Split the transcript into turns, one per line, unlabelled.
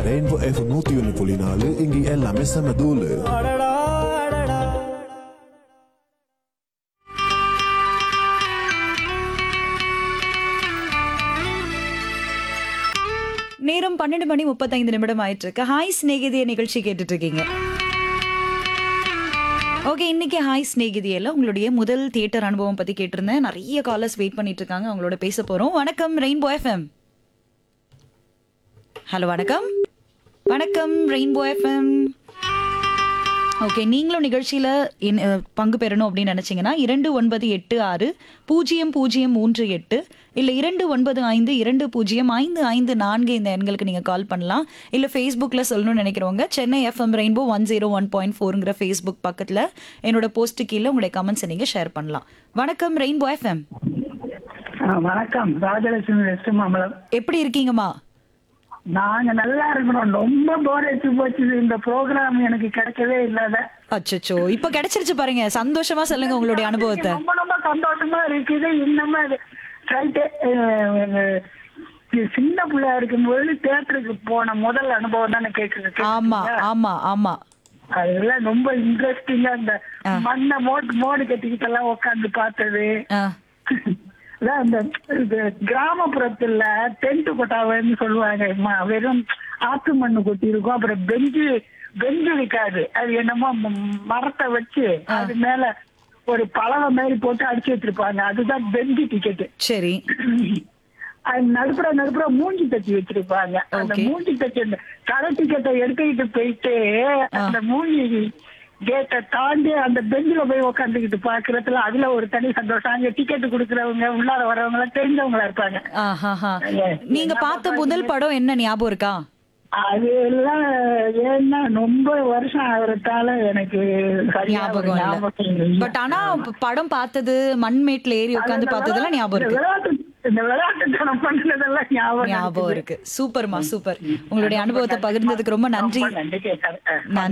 Rainbow F நூத்தி ஒன்னு புள்ளி நாலு இங்க எல்லாமே செம தூளு
நேரம் பன்னெண்டு மணி முப்பத்தைந்து நிமிடம் ஆயிட்டு இருக்கு ஹாய் ஸ்நேகிதிய நிகழ்ச்சி கேட்டுட்டு இருக்கீங்க ஓகே இன்னைக்கு ஹாய் ஸ்நேகிதியில உங்களுடைய முதல் தியேட்டர் அனுபவம் பத்தி கேட்டிருந்தேன் நிறைய காலர்ஸ் வெயிட் பண்ணிட்டு இருக்காங்க அவங்களோட பேச போறோம் வணக்கம் ரெயின்போ எஃப்எம் ஹலோ வணக்கம் வணக்கம் ரெயின்போ எஃப்எம் ஓகே நீங்களும் நிகழ்ச்சியில் இன்- அஹ், பங்கு பெறணும் அப்படின்னு நினச்சிங்கன்னா இரண்டு ஒன்பது எட்டு ஆறு பூஜ்ஜியம் பூஜ்ஜியம் மூன்று எட்டு இல்லை இரண்டு ஒன்பது ஐந்து இரண்டு பூஜ்ஜியம் ஐந்து ஐந்து நான்கு இந்த எண்களுக்கு நீங்கள் கால் பண்ணலாம் இல்லை ஃபேஸ்புக்கில் சொல்லணும்னு நினைக்கிறவங்க Chennai FM rainbow one zero one point ஃபோருங்கிற ஃபேஸ்புக் பக்கத்தில் என்னோட போஸ்ட்டு கீழே உங்களுடைய கமெண்ட்ஸை நீங்கள் ஷேர் பண்ணலாம் வணக்கம் ரெயின்போ எஃப்எம்
ஆ, வணக்கம் ராஜலட்சுமி வெஸ்ட் மாமலம்
எப்படி இருக்கீங்கம்மா
நாங்க நல்லா இருக்கணும் ரொம்ப போர் அடிச்சு போச்சு இந்த ப்ரோக்ராம் எனக்கு கிடைக்கவே இல்லாத
அச்சச்சோ இப்போ கிடைச்சிருச்சு பாருங்க சந்தோஷமா சொல்லுங்க உங்களுடைய அனுபவத்தை
ரொம்ப ரொம்ப சந்தோஷமா இருக்குது இன்னமும் அது ரைட்டு சின்ன பிள்ளையா இருக்கும்போது தியேட்டருக்கு போன முதல் அனுபவம் தானே கேக்குறது
ஆமா ஆமா ஆமா
அதெல்லாம் ரொம்ப இன்ட்ரெஸ்டிங்கா இந்த மண்ணை மோட்டு மோடு கட்டிக்கிட்டு எல்லாம் உட்காந்து பார்த்தது
ஆ
அதான் அந்த இது கிராமப்புறத்துல டென்ட் கொட்டாவைன்னு சொல்லுவாங்க அம்மா, வெறும் ஆத்து மண்ணு கொட்டி இருக்கும் அப்புறம் பெஞ்சு பெஞ்சு இருக்காது அது என்னமோ ம- மரத்தை வச்சு அது மேல ஒரு பலகை மாதிரி போட்டு அடிச்சு வச்சிருப்பாங்க அதுதான் பெஞ்சு டிக்கெட்
சரி
அது நடுப்புற நடுப்புற மூஞ்சி தச்சு வச்சிருப்பாங்க அந்த
Okay.
மூஞ்சி தச்சு அந்த கடை டிக்கெட்டை எடுத்துக்கிட்டு போயிட்டு அந்த மூஞ்சி கேட்டை தாண்டி அந்த பெஞ்சில போய் உட்காந்துக்கிட்டு பாக்குறதுல அதுல ஒரு தனி சந்தோஷம் அங்க டிக்கெட் குடுக்கறவங்க உள்ளார வரவங்க எல்லாம் தெரிஞ்சவங்களா இருப்பாங்க
ஆஹாஹா. நீங்க பார்த்த முதல் படம் என்ன ஞாபகம் இருக்கா
அது எல்லாம் ஏன்னா ரொம்ப வருஷம் ஆகுறதால எனக்கு சரியா ஒரு
ஞாபகம் இல்ல
ஞாபகம் இல்லை.
பட் ஆனா ப- படம் பார்த்தது மண்மேட்ல ஏறி உட்காந்து பார்த்ததெல்லாம் ஞாபகம்
இந்த
இருக்கு
விளையாட்டு இந்த விளையாட்டுத்தனம் பண்ணதெல்லாம் ஞாபகம்
ஞாபகம்
இருக்குது.
இருக்கு சூப்பர்மா சூப்பர் உங்களுடைய அனுபவத்தை பகிர்ந்ததுக்கு ரொம்ப நன்றி
ரொம்ப நன்றி கேட்கறேன்.
நன்றி